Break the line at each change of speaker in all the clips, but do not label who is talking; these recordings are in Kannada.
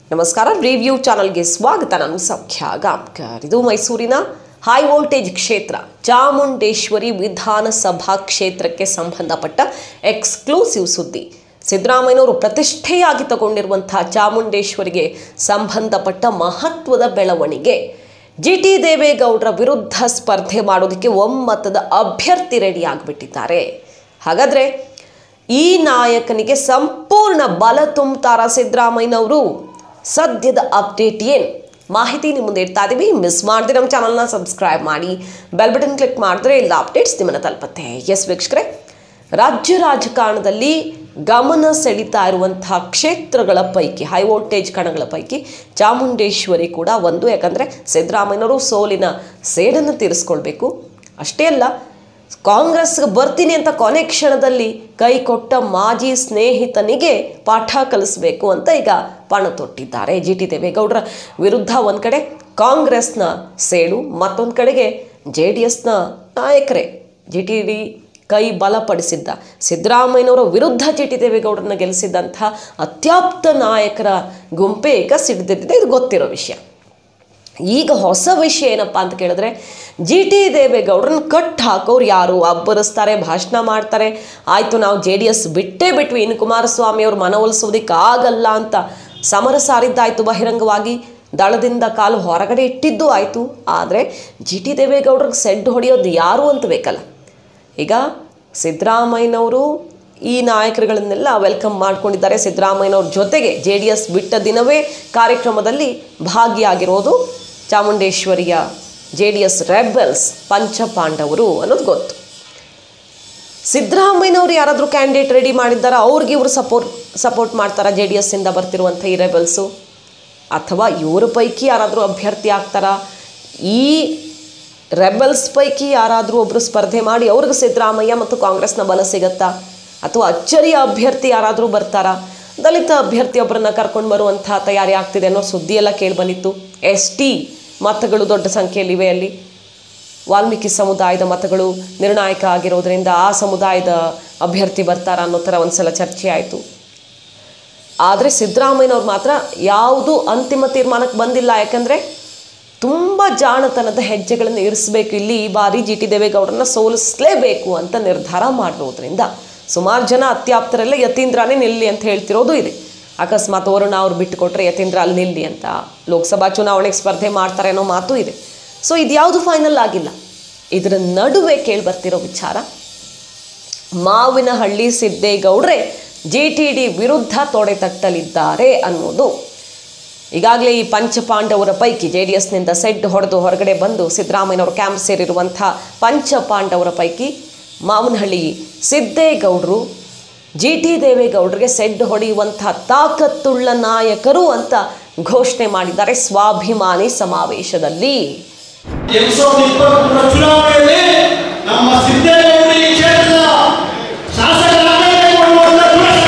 ನಮಸ್ಕಾರ ರಿವ್ಯೂ ಚಾನಲ್ಗೆ ಸ್ವಾಗತ ನಾನು ಸೌಖ್ಯ ಗಾಂವ್ಕರ್ ಇದು ಮೈಸೂರಿನ ಹೈ ವೋಲ್ಟೇಜ್ ಕ್ಷೇತ್ರ ಚಾಮುಂಡೇಶ್ವರಿ ವಿಧಾನಸಭಾ ಕ್ಷೇತ್ರಕ್ಕೆ ಸಂಬಂಧಪಟ್ಟ ಎಕ್ಸ್ಕ್ಲೂಸಿವ್ ಸುದ್ದಿ ಸಿದ್ದರಾಮಯ್ಯನವರು ಪ್ರತಿಷ್ಠೆಯಾಗಿ ತಗೊಂಡಿರುವಂತಹ ಚಾಮುಂಡೇಶ್ವರಿಗೆ ಸಂಬಂಧಪಟ್ಟ ಮಹತ್ವದ ಬೆಳವಣಿಗೆ ಜಿ ಟಿ ದೇವೇಗೌಡರ ವಿರುದ್ಧ ಸ್ಪರ್ಧೆ ಮಾಡೋದಕ್ಕೆ ಒಮ್ಮತದ ಅಭ್ಯರ್ಥಿ ರೆಡಿ ಆಗಿಬಿಟ್ಟಿದ್ದಾರೆ ಹಾಗಾದ್ರೆ ಈ ನಾಯಕನಿಗೆ ಸಂಪೂರ್ಣ ಬಲ ತುಂಬ್ತಾರ ಸಿದ್ದರಾಮಯ್ಯನವರು ಸದ್ಯದ ಅಪ್ಡೇಟ್ ಏನು ಮಾಹಿತಿ ನಿಮ್ಮ ಮುಂದೆ ಇಡ್ತಾ ಇದೀವಿ ಮಿಸ್ ಮಾಡದೆ ನಮ್ಮ ಚಾನಲ್ನ ಸಬ್ಸ್ಕ್ರೈಬ್ ಮಾಡಿ ಬೆಲ್ ಬಟನ್ ಕ್ಲಿಕ್ ಮಾಡಿದ್ರೆ ಎಲ್ಲ ಅಪ್ಡೇಟ್ಸ್ ನಿಮ್ಮನ್ನು ತಲುಪತ್ತೆ ಎಸ್ ವೀಕ್ಷಕರೇ ರಾಜ್ಯ ರಾಜಕಾರಣದಲ್ಲಿ ಗಮನ ಸೆಳೀತಾ ಇರುವಂತಹ ಕ್ಷೇತ್ರಗಳ ಪೈಕಿ ಹೈ ವೋಲ್ಟೇಜ್ ಕಣಗಳ ಪೈಕಿ ಚಾಮುಂಡೇಶ್ವರಿ ಕೂಡ ಒಂದು ಯಾಕಂದರೆ ಸಿದ್ದರಾಮಯ್ಯನವರು ಸೋಲಿನ ಸೇಡನ್ನು ತೀರಿಸ್ಕೊಳ್ಬೇಕು ಅಷ್ಟೇ ಅಲ್ಲ ಕಾಂಗ್ರೆಸ್ಗೆ ಬರ್ತೀನಿ ಅಂತ ಕೊನೆ ಕ್ಷಣದಲ್ಲಿ ಕೈ ಕೊಟ್ಟ ಮಾಜಿ ಸ್ನೇಹಿತನಿಗೆ ಪಾಠ ಕಲಿಸ್ಬೇಕು ಅಂತ ಈಗ ಪಣ ತೊಟ್ಟಿದ್ದಾರೆ ಜಿ ಟಿ ದೇವೇಗೌಡರ ವಿರುದ್ಧ ಒಂದು ಕಡೆ ಕಾಂಗ್ರೆಸ್ನ ಸೇಡು ಮತ್ತೊಂದು ಕಡೆಗೆ ಜೆ ಡಿ ಎಸ್ನ ನಾಯಕರೇ ಜಿ ಟಿ ಡಿ ಕೈ ಬಲಪಡಿಸಿದ್ದ ಸಿದ್ದರಾಮಯ್ಯನವರ ವಿರುದ್ಧ ಜಿ ಟಿ ದೇವೇಗೌಡರನ್ನ ಗೆಲ್ಲಿಸಿದ್ದಂಥ ಅತ್ಯಾಪ್ತ ನಾಯಕರ ಗುಂಪೇ ಈಗ ಸಿಡಿದಿದ್ದಿದೆ ಇದು ಗೊತ್ತಿರೋ ವಿಷಯ ಈಗ ಹೊಸ ವಿಷಯ ಏನಪ್ಪ ಅಂತ ಕೇಳಿದ್ರೆ ಜಿ ಟಿ ದೇವೇಗೌಡರನ್ನ ಕಟ್ ಹಾಕೋರು ಯಾರು ಅಬ್ಬರಿಸ್ತಾರೆ ಭಾಷಣ ಮಾಡ್ತಾರೆ ಆಯಿತು ನಾವು ಜೆ ಡಿ ಎಸ್ ಬಿಟ್ಟೇ ಬಿಟ್ವಿ ಇನ್ನು ಕುಮಾರಸ್ವಾಮಿ ಅವ್ರ ಮನವೊಲಿಸೋದಕ್ಕೆ ಆಗಲ್ಲ ಅಂತ ಸಮರ ಸಾರಿದ್ದಾಯಿತು ಬಹಿರಂಗವಾಗಿ ದಳದಿಂದ ಕಾಲು ಹೊರಗಡೆ ಇಟ್ಟಿದ್ದು ಆಯಿತು ಆದರೆ ಜಿ ಟಿ ದೇವೇಗೌಡರಿಗೆ ಸೆಡ್ ಹೊಡೆಯೋದು ಯಾರು ಅಂತ ಬೇಕಲ್ಲ ಈಗ ಸಿದ್ದರಾಮಯ್ಯನವರು ಈ ನಾಯಕರುಗಳನ್ನೆಲ್ಲ ವೆಲ್ಕಮ್ ಮಾಡ್ಕೊಂಡಿದ್ದಾರೆ ಸಿದ್ದರಾಮಯ್ಯನವ್ರ ಜೊತೆಗೆ ಜೆ ಡಿ ಎಸ್ ಬಿಟ್ಟ ದಿನವೇ ಕಾರ್ಯಕ್ರಮದಲ್ಲಿ ಭಾಗಿಯಾಗಿರೋದು ಚಾಮುಂಡೇಶ್ವರಿಯ ಜೆ ಡಿ ಎಸ್ ರೆಬೆಲ್ಸ್ ಪಂಚಪಾಂಡವರು ಅನ್ನೋದು ಗೊತ್ತು ಸಿದ್ದರಾಮಯ್ಯನವರು ಯಾರಾದರೂ ಕ್ಯಾಂಡಿಡೇಟ್ ರೆಡಿ ಮಾಡಿದ್ದಾರಾ ಅವ್ರಿಗೆ ಇವರು ಸಪೋರ್ಟ್ ಸಪೋರ್ಟ್ ಮಾಡ್ತಾರಾ ಜೆ ಡಿ ಎಸ್ಸಿಂದ ಬರ್ತಿರುವಂಥ ಈ ರೆಬೆಲ್ಸು ಅಥವಾ ಇವರ ಪೈಕಿ ಯಾರಾದರೂ ಅಭ್ಯರ್ಥಿ ಆಗ್ತಾರಾ ಈ ರೆಬೆಲ್ಸ್ ಪೈಕಿ ಯಾರಾದರೂ ಒಬ್ಬರು ಸ್ಪರ್ಧೆ ಮಾಡಿ ಅವ್ರಿಗೆ ಸಿದ್ದರಾಮಯ್ಯ ಮತ್ತು ಕಾಂಗ್ರೆಸ್ನ ಬಲ ಸಿಗತ್ತಾ ಅಥವಾ ಅಚ್ಚರಿಯ ಅಭ್ಯರ್ಥಿ ಯಾರಾದರೂ ಬರ್ತಾರಾ ದಲಿತ ಅಭ್ಯರ್ಥಿಯೊಬ್ಬರನ್ನ ಕರ್ಕೊಂಡು ಬರುವಂಥ ತಯಾರಿ ಆಗ್ತಿದೆ ಅನ್ನೋ ಸುದ್ದಿ ಎಲ್ಲ ಕೇಳಿಬಂದಿತ್ತು ಎಸ್ ಟಿ ಮತಗಳು ದೊಡ್ಡ ಸಂಖ್ಯೆಯಲ್ಲಿವೆ ಅಲ್ಲಿ ವಾಲ್ಮೀಕಿ ಸಮುದಾಯದ ಮತಗಳು ನಿರ್ಣಾಯಕ ಆಗಿರೋದ್ರಿಂದ ಆ ಸಮುದಾಯದ ಅಭ್ಯರ್ಥಿ ಬರ್ತಾರ ಅನ್ನೋ ಥರ ಒಂದ್ಸಲ ಚರ್ಚೆ ಆಯಿತು ಆದರೆ ಸಿದ್ದರಾಮಯ್ಯನವ್ರು ಮಾತ್ರ ಯಾವುದೂ ಅಂತಿಮ ತೀರ್ಮಾನಕ್ಕೆ ಬಂದಿಲ್ಲ ಯಾಕಂದರೆ ತುಂಬ ಜಾಣತನದ ಹೆಜ್ಜೆಗಳನ್ನು ಇರಿಸಬೇಕು ಇಲ್ಲಿ ಈ ಬಾರಿ ಜಿ ಟಿ ದೇವೇಗೌಡರನ್ನ ಸೋಲಿಸಲೇಬೇಕು ಅಂತ ನಿರ್ಧಾರ ಮಾಡಿರೋದ್ರಿಂದ ಸುಮಾರು ಜನ ಅತ್ಯಾಪ್ತರೆಲ್ಲ ಯತೀಂದ್ರನೇ ನಿಲ್ಲಿ ಅಂತ ಹೇಳ್ತಿರೋದು ಇದೆ ಅಕಸ್ಮಾತ್ ವರುಣ ಅವ್ರು ಬಿಟ್ಟುಕೊಟ್ರೆ ಯತೀಂದ್ರ ಅಲ್ಲಿ ನಿಲ್ಲಿ ಅಂತ ಲೋಕಸಭಾ ಚುನಾವಣೆಗೆ ಸ್ಪರ್ಧೆ ಮಾಡ್ತಾರೆ ಅನ್ನೋ ಮಾತು ಇದೆ ಸೊ ಇದು ಯಾವುದು ಫೈನಲ್ ಆಗಿಲ್ಲ ಇದರ ನಡುವೆ ಕೇಳಿಬರ್ತಿರೋ ವಿಚಾರ ಮಾವಿನಹಳ್ಳಿ ಸಿದ್ದೇಗೌಡ್ರೆ ಜಿ ಟಿ ಡಿ ವಿರುದ್ಧ ತೊಡೆ ತಟ್ಟಲಿದ್ದಾರೆ ಅನ್ನೋದು ಈಗಾಗಲೇ ಈ ಪಂಚಪಾಂಡವರ ಪೈಕಿ ಜೆ ಡಿ ಎಸ್ನಿಂದ ಸೆಡ್ ಹೊಡೆದು ಹೊರಗಡೆ ಬಂದು ಸಿದ್ದರಾಮಯ್ಯನವರು ಕ್ಯಾಂಪ್ ಸೇರಿರುವಂಥ ಪಂಚಪಾಂಡವರ ಪೈಕಿ ಮಾವನಹಳ್ಳಿ ಸಿದ್ದೇಗೌಡರು ಜಿ ಟಿ ದೇವೇಗೌಡರಿಗೆ ಸೆಡ್ ಹೊಡೆಯುವಂಥ ತಾಕತ್ತುಳ್ಳ ನಾಯಕರು ಅಂತ ಘೋಷಣೆ ಮಾಡಿದ್ದಾರೆ ಸ್ವಾಭಿಮಾನಿ ಸಮಾವೇಶದಲ್ಲಿ
ಎರಡ್ ಸಾವಿರದ ಇಪ್ಪತ್ಮೂರರ ಚುನಾವಣೆಯಲ್ಲಿ ನಮ್ಮ ಸಿದ್ದೇಗೌಡರು ಈ ಕ್ಷೇತ್ರದ ಶಾಸಕರಾಗಬೇಕು ಅನ್ನುವಂಥ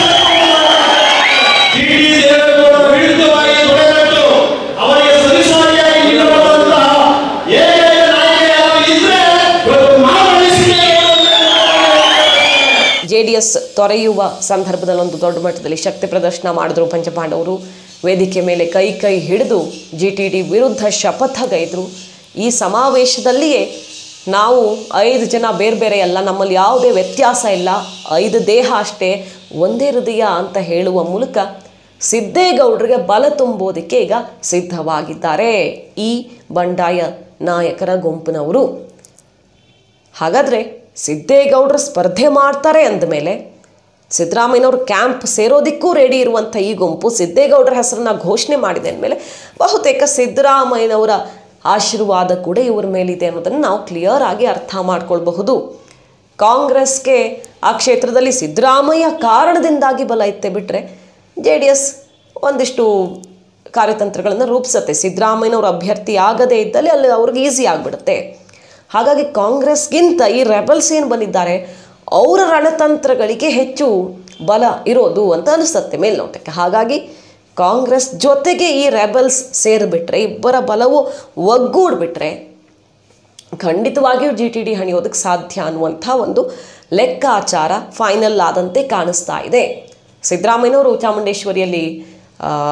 ಜಿ ಡಿ ದೇವೇಗೌಡರ ವಿರುದ್ಧವಾಗಿ ತೊಡೆಗಟ್ಟು ಅವರಿಗೆ ಸರಿಸಾರಿಯಾಗಿ ನಿಲ್ಲಬರುವಂತಹ ಏಕೈಕ ನಾಯಕ ಯಾರು ಇದ್ರೆ ಇವತ್ತು ಮಾನವಳ್ಳಿ ಸಿದ್ದೇಗೌಡರು
ಜೆ ಡಿ ಎಸ್ ತೊರೆಯುವ ಸಂದರ್ಭದಲ್ಲಿ ಒಂದು ದೊಡ್ಡ ಮಟ್ಟದಲ್ಲಿ ಶಕ್ತಿ ಪ್ರದರ್ಶನ ಮಾಡಿದ್ರು ಪಂಚಪಾಂಡವರು ವೇದಿಕೆ ಮೇಲೆ ಕೈ ಕೈ ಹಿಡಿದು ಜಿ ಟಿ ಡಿ ವಿರುದ್ಧ ಶಪಥಗೈದರು ಈ ಸಮಾವೇಶದಲ್ಲಿಯೇ ನಾವು ಐದು ಜನ ಬೇರೆ ಬೇರೆ ಅಲ್ಲ ನಮ್ಮಲ್ಲಿ ಯಾವುದೇ ವ್ಯತ್ಯಾಸ ಇಲ್ಲ ಐದು ದೇಹ ಅಷ್ಟೇ ಒಂದೇ ಹೃದಯ ಅಂತ ಹೇಳುವ ಮೂಲಕ ಸಿದ್ದೇಗೌಡರಿಗೆ ಬಲ ತುಂಬೋದಕ್ಕೆ ಈಗ ಸಿದ್ಧವಾಗಿದ್ದಾರೆ ಈ ಬಂಡಾಯ ನಾಯಕರ ಗುಂಪಿನವರು ಹಾಗಾದರೆ ಸಿದ್ದೇಗೌಡರು ಸ್ಪರ್ಧೆ ಮಾಡ್ತಾರೆ ಅಂದಮೇಲೆ ಸಿದ್ದರಾಮಯ್ಯನವರು ಕ್ಯಾಂಪ್ ಸೇರೋದಕ್ಕೂ ರೆಡಿ ಇರುವಂಥ ಈ ಗುಂಪು ಸಿದ್ದೇಗೌಡರ ಹೆಸರನ್ನ ಘೋಷಣೆ ಮಾಡಿದೆ ಅಂದಮೇಲೆ ಬಹುತೇಕ ಸಿದ್ದರಾಮಯ್ಯನವರ ಆಶೀರ್ವಾದ ಕೂಡ ಇವ್ರ ಮೇಲಿದೆ ಅನ್ನೋದನ್ನು ನಾವು ಕ್ಲಿಯರ್ ಆಗಿ ಅರ್ಥ ಮಾಡ್ಕೊಳ್ಬಹುದು ಕಾಂಗ್ರೆಸ್ಗೆ ಆ ಕ್ಷೇತ್ರದಲ್ಲಿ ಸಿದ್ದರಾಮಯ್ಯ ಕಾರಣದಿಂದಾಗಿ ಬಲ ಇತ್ತೆ ಬಿಟ್ಟರೆ ಜೆ ಡಿ ಎಸ್ ಒಂದಿಷ್ಟು ಕಾರ್ಯತಂತ್ರಗಳನ್ನು ರೂಪಿಸುತ್ತೆ ಸಿದ್ದರಾಮಯ್ಯನವ್ರ ಅಭ್ಯರ್ಥಿ ಆಗದೇ ಇದ್ದಲ್ಲಿ ಅಲ್ಲಿ ಅವ್ರಿಗೆ ಈಸಿ ಆಗಿಬಿಡುತ್ತೆ ಹಾಗಾಗಿ ಕಾಂಗ್ರೆಸ್ಗಿಂತ ಈ ರೆಬಲ್ಸ್ ಏನು ಬಂದಿದ್ದಾರೆ ಅವರ ರಣತಂತ್ರಗಳಿಗೆ ಹೆಚ್ಚು ಬಲ ಇರೋದು ಅಂತ ಅನಿಸುತ್ತೆ ಮೇಲ್ನೋಟಕ್ಕೆ ಹಾಗಾಗಿ ಕಾಂಗ್ರೆಸ್ ಜೊತೆಗೆ ಈ ರೆಬಲ್ಸ್ ಸೇರಿಬಿಟ್ರೆ ಇಬ್ಬರ ಬಲವು ಒಗ್ಗೂಡ್ಬಿಟ್ರೆ ಖಂಡಿತವಾಗಿಯೂ ಜಿ ಟಿ ಡಿ ಹಣಿಯೋದಕ್ಕೆ ಸಾಧ್ಯ ಅನ್ನುವಂಥ ಒಂದು ಲೆಕ್ಕಾಚಾರ ಫೈನಲ್ ಆದಂತೆ ಕಾಣಿಸ್ತಾ ಇದೆ ಸಿದ್ದರಾಮಯ್ಯನವರು ಚಾಮುಂಡೇಶ್ವರಿಯಲ್ಲಿ ಆ,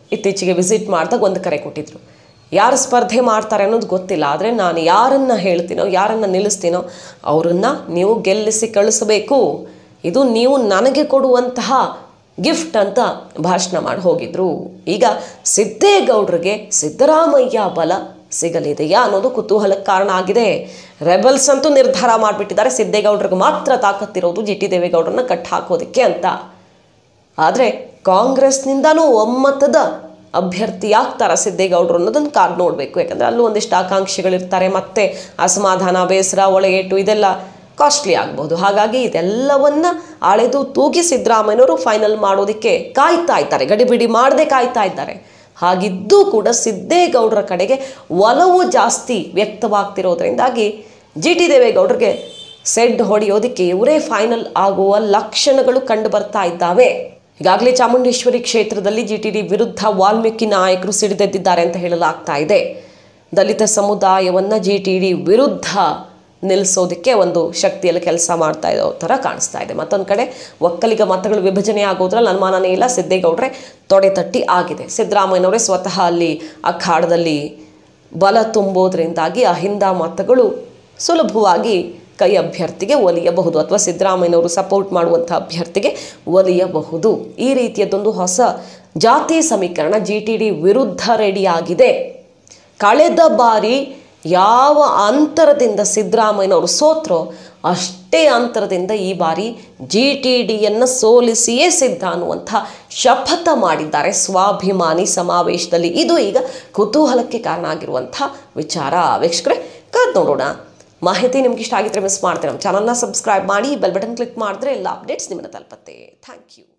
ಇತ್ತೀಚೆಗೆ ವಿಸಿಟ್ ಮಾಡಿದಾಗ ಒಂದು ಕರೆ ಕೊಟ್ಟಿದ್ರು ಯಾರು ಸ್ಪರ್ಧೆ ಮಾಡ್ತಾರೆ ಅನ್ನೋದು ಗೊತ್ತಿಲ್ಲ ಆದರೆ ನಾನು ಯಾರನ್ನು ಹೇಳ್ತೀನೋ ಯಾರನ್ನು ನಿಲ್ಲಿಸ್ತೀನೋ ಅವರನ್ನು ನೀವು ಗೆಲ್ಲಿಸಿ ಕಳಿಸಬೇಕು ಇದು ನೀವು ನನಗೆ ಕೊಡುವಂತಹ ಗಿಫ್ಟ್ ಅಂತ ಭಾಷಣ ಮಾಡಿ ಹೋಗಿದ್ರು ಈಗ ಸಿದ್ದೇಗೌಡರಿಗೆ ಸಿದ್ದರಾಮಯ್ಯ ಬಲ ಸಿಗಲಿದೆಯಾ ಅನ್ನೋದು ಕುತೂಹಲಕ್ಕೆ ಕಾರಣ ಆಗಿದೆ ರೆಬಲ್ಸ್ ಅಂತೂ ನಿರ್ಧಾರ ಮಾಡಿಬಿಟ್ಟಿದ್ದಾರೆ ಸಿದ್ದೇಗೌಡರಿಗೆ ಮಾತ್ರ ತಾಕತ್ತಿರೋದು ಜಿ ಟಿ ದೇವೇಗೌಡರನ್ನ ಕಟ್ ಹಾಕೋದಕ್ಕೆ ಅಂತ ಆದರೆ ಕಾಂಗ್ರೆಸ್ನಿಂದನೂ ಒಮ್ಮತದ ಅಭ್ಯರ್ಥಿಯಾಗ್ತಾರ ಸಿದ್ದೇಗೌಡರು ಅನ್ನೋದನ್ನು ಕಾದ್ ನೋಡಬೇಕು ಯಾಕಂದರೆ ಅಲ್ಲೂ ಒಂದಿಷ್ಟು ಆಕಾಂಕ್ಷಿಗಳಿರ್ತಾರೆ ಮತ್ತೆ ಅಸಮಾಧಾನ ಬೇಸರ ಒಳಗೇಟು ಇದೆಲ್ಲ ಕಾಸ್ಟ್ಲಿ ಆಗ್ಬೋದು ಹಾಗಾಗಿ ಇದೆಲ್ಲವನ್ನ ಅಳೆದು ತೂಗಿ ಸಿದ್ದರಾಮಯ್ಯನವರು ಫೈನಲ್ ಮಾಡೋದಕ್ಕೆ ಕಾಯ್ತಾ ಇದ್ದಾರೆ ಗಡಿಬಿಡಿ ಮಾಡದೆ ಕಾಯ್ತಾ ಇದ್ದಾರೆ ಹಾಗಿದ್ದೂ ಕೂಡ ಸಿದ್ದೇಗೌಡರ ಕಡೆಗೆ ಒಲವು ಜಾಸ್ತಿ ವ್ಯಕ್ತವಾಗ್ತಿರೋದ್ರಿಂದಾಗಿ ಜಿ ಟಿ ದೇವೇಗೌಡರಿಗೆ ಸೆಡ್ ಹೊಡೆಯೋದಕ್ಕೆ ಇವರೇ ಫೈನಲ್ ಆಗುವ ಲಕ್ಷಣಗಳು ಕಂಡು ಬರ್ತಾ ಇದ್ದಾವೆ ಈಗಾಗಲೇ ಚಾಮುಂಡೇಶ್ವರಿ ಕ್ಷೇತ್ರದಲ್ಲಿ ಜಿ ಟಿ ಡಿ ವಿರುದ್ಧ ವಾಲ್ಮೀಕಿ ನಾಯಕರು ಸಿಡಿದೆದ್ದಿದ್ದಾರೆ ಅಂತ ಹೇಳಲಾಗ್ತಾ ಇದೆ ದಲಿತ ಸಮುದಾಯವನ್ನು ಜಿ ಟಿ ಡಿ ವಿರುದ್ಧ ನಿಲ್ಲಿಸೋದಕ್ಕೆ ಒಂದು ಶಕ್ತಿಯಲ್ಲಿ ಕೆಲಸ ಮಾಡ್ತಾ ಇರೋ ಥರ ಕಾಣಿಸ್ತಾ ಇದೆ ಮತ್ತೊಂದು ಕಡೆ ಒಕ್ಕಲಿಗ ಮತಗಳು ವಿಭಜನೆ ಆಗೋದ್ರಲ್ಲಿ ಅನುಮಾನನೇ ಇಲ್ಲ ಸಿದ್ದೇಗೌಡ್ರೆ ತೊಡೆ ತಟ್ಟಿ ಆಗಿದೆ ಸಿದ್ದರಾಮಯ್ಯನವರೇ ಸ್ವತಃ ಅಲ್ಲಿ ಅಖಾಡದಲ್ಲಿ ಬಲ ತುಂಬೋದ್ರಿಂದಾಗಿ ಅಹಿಂದ ಮತಗಳು ಸುಲಭವಾಗಿ ಕೈ ಅಭ್ಯರ್ಥಿಗೆ ಒಲಿಯಬಹುದು ಅಥವಾ ಸಿದ್ದರಾಮಯ್ಯನವರು ಸಪೋರ್ಟ್ ಮಾಡುವಂಥ ಅಭ್ಯರ್ಥಿಗೆ ಒಲಿಯಬಹುದು ಈ ರೀತಿಯದೊಂದು ಹೊಸ ಜಾತಿ ಸಮೀಕರಣ ಜಿ ಟಿ ಡಿ ವಿರುದ್ಧ ರೆಡಿಯಾಗಿದೆ ಕಳೆದ ಬಾರಿ ಯಾವ ಅಂತರದಿಂದ ಸಿದ್ದರಾಮಯ್ಯನವರು ಸೋತ್ರೋ ಅಷ್ಟೇ ಅಂತರದಿಂದ ಈ ಬಾರಿ ಜಿ ಟಿ ಡಿಯನ್ನು ಸೋಲಿಸಿಯೇ ಸಿದ್ಧ ಅನ್ನುವಂಥ ಶಪಥ ಮಾಡಿದ್ದಾರೆ ಸ್ವಾಭಿಮಾನಿ ಸಮಾವೇಶದಲ್ಲಿ ಇದು ಈಗ ಕುತೂಹಲಕ್ಕೆ ಕಾರಣ ಆಗಿರುವಂಥ ವಿಚಾರ ವೀಕ್ಷಕರೇ ಕಾದ್ ನೋಡೋಣ ಮಾಹಿತಿ ನಿಮ್ಗೆ ಇಷ್ಟ ಆಗಿದ್ರೆ ಮಿಸ್ ಮಾಡ್ತೀರಾ ನಮ್ಮ ಚಾನಲ್ನ ಸಬ್ಸ್ಕ್ರೈಬ್ ಮಾಡಿ ಬೆಲ್ ಬಟನ್ ಕ್ಲಿಕ್ ಮಾಡಿದ್ರೆ ಎಲ್ಲ ಅಪ್ಡೇಟ್ಸ್ ನಿಮ್ಮನ್ನು ತಲುಪತ್ತೆ ಥ್ಯಾಂಕ್ ಯು